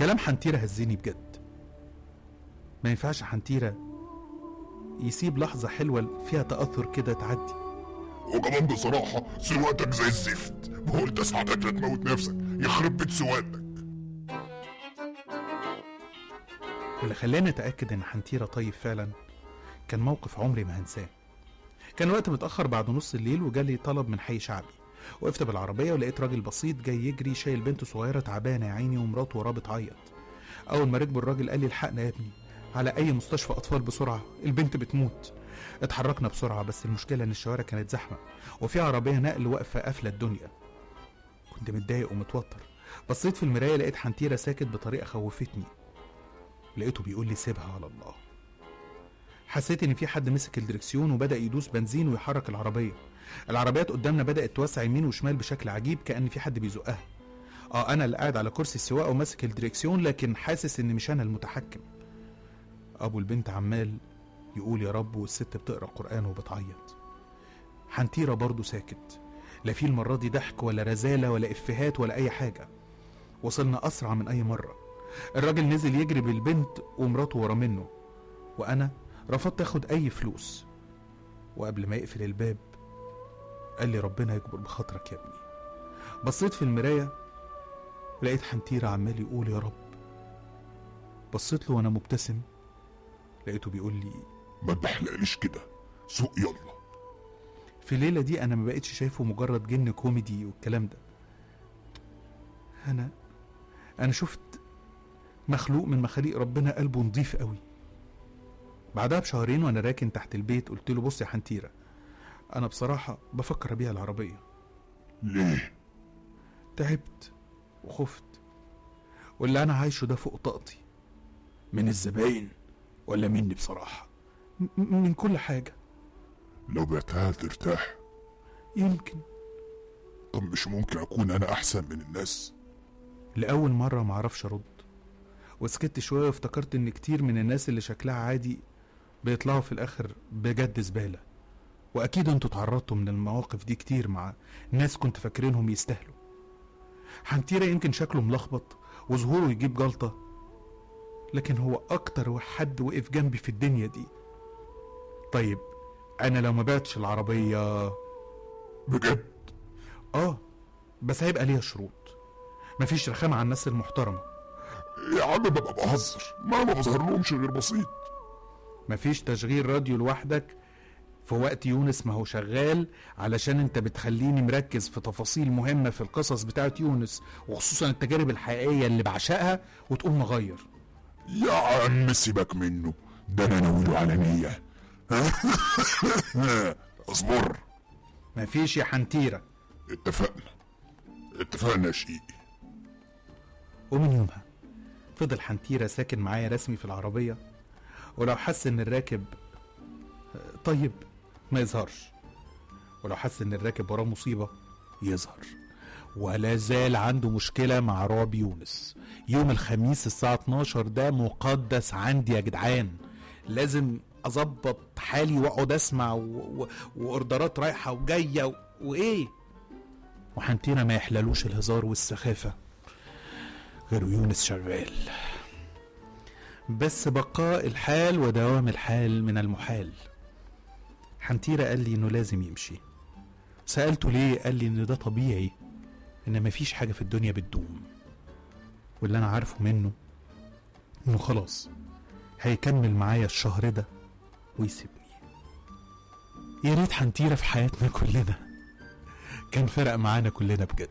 كلام حنتيرة هزني بجد ما ينفعش حنتيرة يسيب لحظة حلوة فيها تأثر كده تعدي وكمان بصراحة سواقتك زي الزفت وقلت اساعدك لا تموت نفسك يخرب بيت سواقتك واللي خلاني اتاكد ان حنتيره طيب فعلا كان موقف عمري ما هنساه كان الوقت متاخر بعد نص الليل وجالي طلب من حي شعبي وقفت بالعربيه ولقيت راجل بسيط جاي يجري شايل بنت صغيره تعبانه يا عيني ومراته وراه بتعيط اول ما ركبوا الراجل قال لي الحقنا يا ابني على اي مستشفى اطفال بسرعه البنت بتموت اتحركنا بسرعه بس المشكله ان الشوارع كانت زحمه وفي عربيه نقل واقفه قافله الدنيا كنت متضايق ومتوتر بصيت في المرايه لقيت حنتيره ساكت بطريقه خوفتني لقيته بيقول لي سيبها على الله حسيت ان في حد مسك الدركسيون وبدا يدوس بنزين ويحرك العربيه العربيات قدامنا بدات توسع يمين وشمال بشكل عجيب كان في حد بيزقها اه انا اللي قاعد على كرسي السواقه وماسك الدركسيون لكن حاسس ان مش انا المتحكم ابو البنت عمال يقول يا رب والست بتقرا قران وبتعيط حنتيره برضه ساكت لا في المره دي ضحك ولا رزاله ولا افيهات ولا اي حاجه وصلنا اسرع من اي مره الراجل نزل يجري بالبنت ومراته ورا منه وانا رفضت اخد اي فلوس وقبل ما يقفل الباب قال لي ربنا يكبر بخاطرك يا ابني بصيت في المرايه لقيت حنتيرة عمال يقول يا رب بصيت له وانا مبتسم لقيته بيقول لي ما تحلقليش كده سوق يلا في الليلة دي أنا ما بقتش شايفه مجرد جن كوميدي والكلام ده أنا أنا شفت مخلوق من مخاليق ربنا قلبه نضيف قوي بعدها بشهرين وأنا راكن تحت البيت قلت له بص يا حنتيرة أنا بصراحة بفكر أبيع العربية ليه تعبت وخفت واللي أنا عايشه ده فوق طاقتي من الزباين ولا مني بصراحة م- م- من كل حاجة لو بعتها ترتاح يمكن طب مش ممكن اكون انا احسن من الناس لأول مرة معرفش أرد وسكت شوية وافتكرت إن كتير من الناس اللي شكلها عادي بيطلعوا في الآخر بجد زبالة وأكيد انتوا اتعرضتوا من المواقف دي كتير مع ناس كنت فاكرينهم يستاهلوا حنتيرة يمكن شكله ملخبط وظهوره يجيب جلطة لكن هو أكتر حد وقف جنبي في الدنيا دي طيب أنا لو ما بعتش العربية بجد آه بس هيبقى ليها شروط مفيش رخامة على الناس المحترمة يا عم ببقى بهزر ما ما بظهرلهمش غير بسيط مفيش تشغيل راديو لوحدك في وقت يونس ما هو شغال علشان انت بتخليني مركز في تفاصيل مهمة في القصص بتاعت يونس وخصوصا التجارب الحقيقية اللي بعشقها وتقوم مغير يا عم سيبك منه ده انا ناوله على نية اصبر مفيش يا حنتيرة اتفقنا اتفقنا يا شقيقي ومن يومها فضل حنتيرة ساكن معايا رسمي في العربية ولو حس ان الراكب طيب ما يظهرش ولو حس ان الراكب وراه مصيبة يظهر ولا زال عنده مشكلة مع رعب يونس يوم الخميس الساعة 12 ده مقدس عندي يا جدعان لازم اظبط حالي واقعد اسمع و... و... واوردرات رايحة وجاية و... وايه وحنتيرة ما يحللوش الهزار والسخافة غير يونس شغال بس بقاء الحال ودوام الحال من المحال حنتيرة قال لي انه لازم يمشي سألته ليه قال لي ان ده طبيعي ان مفيش حاجة في الدنيا بتدوم واللي انا عارفه منه انه خلاص هيكمل معايا الشهر ده ويسيبني يا ريت حنتيرة في حياتنا كلنا كان فرق معانا كلنا بجد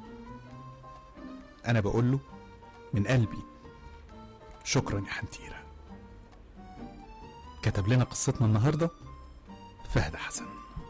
انا بقول له من قلبي شكرا يا حنتيرة كتب لنا قصتنا النهاردة فهد حسن